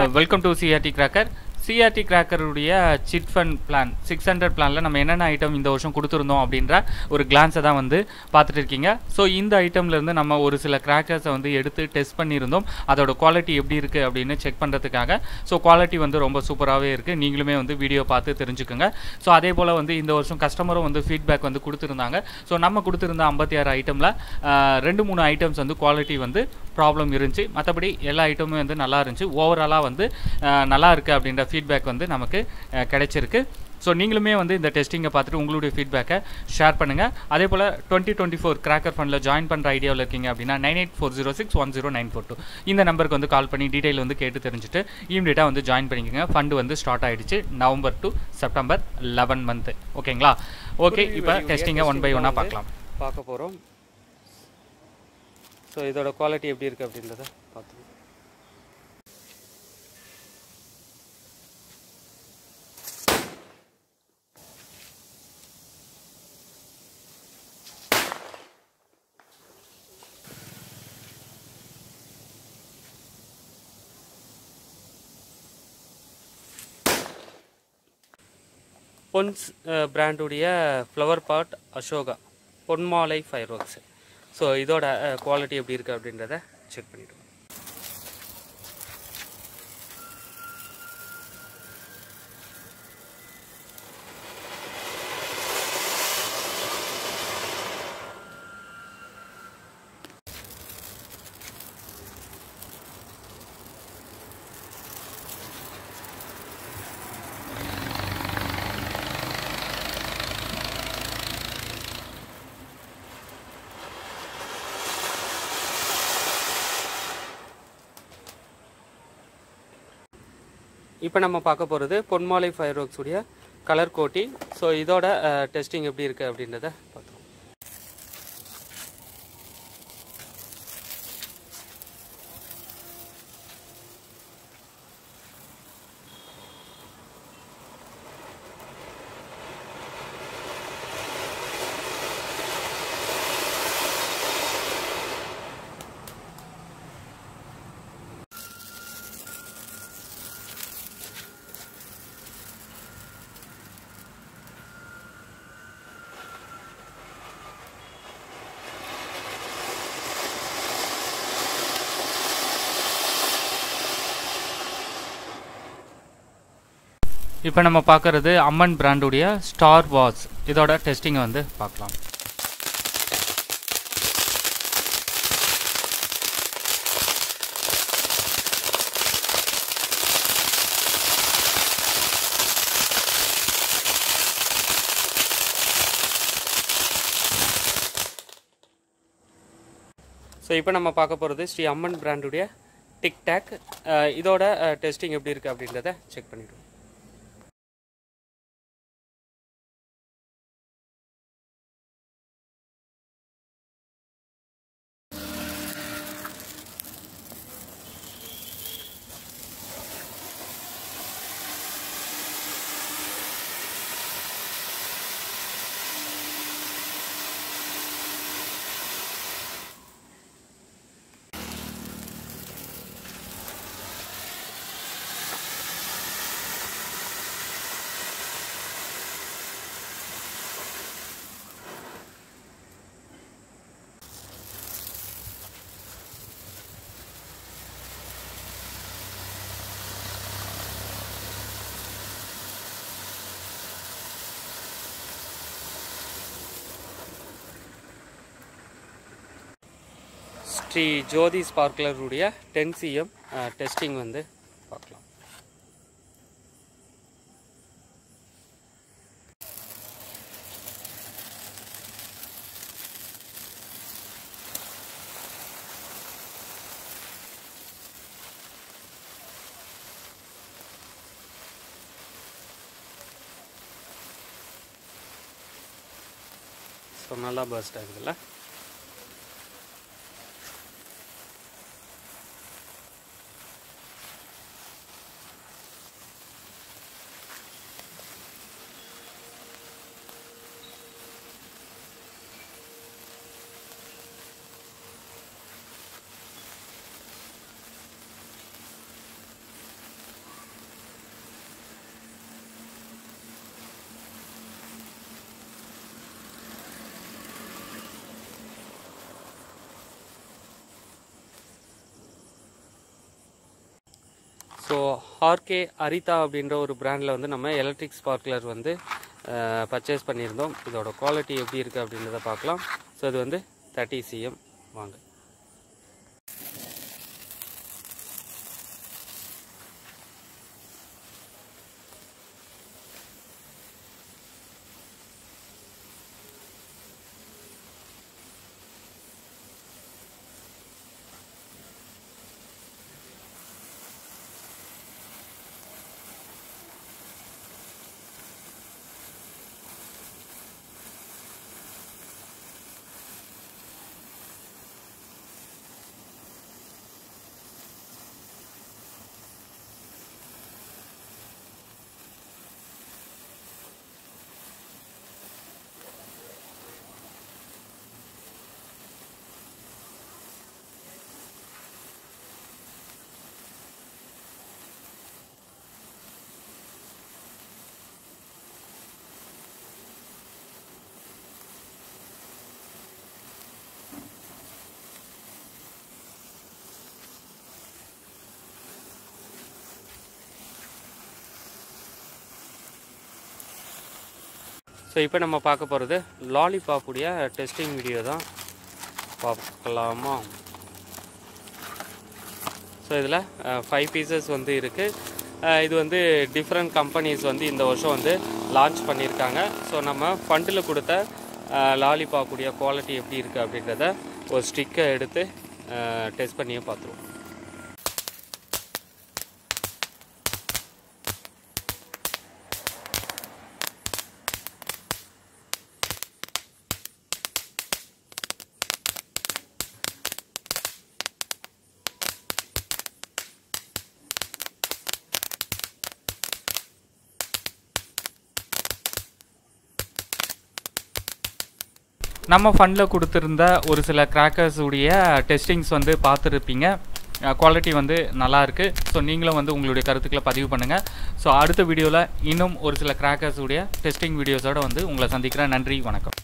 welcome to CRT cracker CRT கிராக்கருடைய chit fund plan six hundred பிளானில் நம்ம என்னென்ன ஐட்டம் இந்த வருஷம் கொடுத்துருந்தோம் அப்படின்ற ஒரு கிளான்ஸை தான் வந்து பார்த்துட்டு இருக்கீங்க ஸோ இந்த ஐட்டம்லேருந்து நம்ம ஒரு சில கிராக்கர்ஸை வந்து எடுத்து டெஸ்ட் பண்ணியிருந்தோம் அதோட குவாலிட்டி எப்படி இருக்குது அப்படின்னு செக் பண்ணுறதுக்காக ஸோ குவாலிட்டி வந்து ரொம்ப சூப்பராகவே இருக்குது நீங்களுமே வந்து வீடியோ பார்த்து தெரிஞ்சுக்கோங்க ஸோ அதே போல் வந்து இந்த வருஷம் கஸ்டமரும் வந்து ஃபீட்பேக் வந்து கொடுத்துருந்தாங்க ஸோ நம்ம கொடுத்துருந்த ஐம்பத்தி ஆறு ஐட்டமில் ரெண்டு மூணு ஐட்டம்ஸ் வந்து குவாலிட்டி வந்து ப்ராப்ளம் இருந்துச்சு மற்றபடி எல்லா ஐட்டமும் வந்து நல்லா இருந்துச்சு ஓவராலாக வந்து அஹ், நல்லா இருக்குது அப்படின்ற ஃபீட்பேக் வந்து நமக்கு அஹ், கிடைச்சிருக்கு ஸோ நீங்களுமே வந்து இந்த டெஸ்டிங்கை பார்த்துட்டு உங்களுடைய ஃபீட்பேக்கை ஷேர் பண்ணுங்கள் அதே போல் டுவெண்ட்டி டுவெண்ட்டி ஃபோர் கிராக்கர் ஃபண்டில் ஜாயின் பண்ணுற ஐடியாவில் இருக்கீங்க அப்படின்னா nine eight four zero six one zero nine four two இந்த நம்பருக்கு வந்து கால் பண்ணி டீட்டெயில் வந்து கேட்டு தெரிஞ்சுட்டு இமீடியட்டாக வந்து ஜாயின் பண்ணிக்கோங்க ஃபண்டு வந்து ஸ்டார்ட் ஆயிடுச்சு November to September eleven month ஓகேங்களா ஓகே இப்போ டெஸ்டிங்கை ஒன் பை ஒன்னாக பார்க்கலாம் பார்க்க போகிறோம் ஸோ இதோட குவாலிட்டி எப்படி இருக்குது அப்படின்றத பார்த்துக்கலாம் பொன்ஸ் பிராண்டுடைய flower pot Ashoka Ponmalai fireworks so இதோட குவாலிட்டி எப்படி இருக்குது அப்படின்றத செக் பண்ணிவிடுவோம் இப்போ நம்ம பார்க்க போகிறது பொன்மாலை ஃபயர் ஒர்க்ஸ் உடைய கலர் கோட்டிங் ஸோ இதோட டெஸ்டிங் எப்படி இருக்குது அப்படின்றத பார்த்தோம் இப்போ நம்ம பார்க்குறது அம்மன் பிராண்டுடைய ஸ்டார் வாட்ச் இதோட டெஸ்டிங்கை வந்து பார்க்கலாம் ஸோ இப்போ நம்ம பார்க்க போகிறது ஸ்ரீ அம்மன் பிராண்டுடைய டிக்டாக் இதோட டெஸ்டிங் எப்படி இருக்குது அப்படின்றத செக் பண்ணிவிடுவோம் ஸ்ரீ ஜோதி ஸ்பார்க்லருடைய டென் சிஎம் டெஸ்டிங் வந்து பார்க்கலாம் ஸோ நல்லா பர்ஸ்ட் ஆகுதுல்ல ஸோ ஆர்கே அரிதா அப்படின்ற ஒரு பிராண்டில் வந்து நம்ம எலக்ட்ரிக் ஸ்பார்க்லர் வந்து பர்ச்சேஸ் பண்ணியிருந்தோம் இதோட குவாலிட்டி எப்படி இருக்குது அப்படின்றத பார்க்கலாம் ஸோ இது வந்து தேர்ட்டி சிஎம் வாங்க ஸோ இப்போ நம்ம பார்க்க போகிறது லாலிபாப்புடைய டெஸ்டிங் வீடியோ தான் பார்க்கலாமா ஸோ இதில் ஃபைவ் பீசஸ் வந்து இருக்குது இது வந்து டிஃப்ரெண்ட் கம்பெனிஸ் வந்து இந்த வருஷம் வந்து லான்ச் பண்ணியிருக்காங்க ஸோ நம்ம ஃபண்டில் கொடுத்த லாலிபாப்புடைய குவாலிட்டி எப்படி இருக்குது அப்படின்றத ஒரு ஸ்டிக்கை எடுத்து டெஸ்ட் பண்ணியே பார்த்துருவோம் நம்ம ஃபண்டில் கொடுத்துருந்த ஒரு சில கிராக்கர்ஸ் உடைய டெஸ்டிங்ஸ் வந்து பார்த்துருப்பீங்க குவாலிட்டி வந்து நல்லா இருக்கு ஸோ நீங்களும் வந்து உங்களுடைய கருத்துக்களை பதிவு பண்ணுங்கள் ஸோ அடுத்த வீடியோவில் இன்னும் ஒரு சில கிராக்கர்ஸ் உடைய டெஸ்டிங் வீடியோஸோட வந்து உங்களை சந்திக்கிறேன் நன்றி வணக்கம்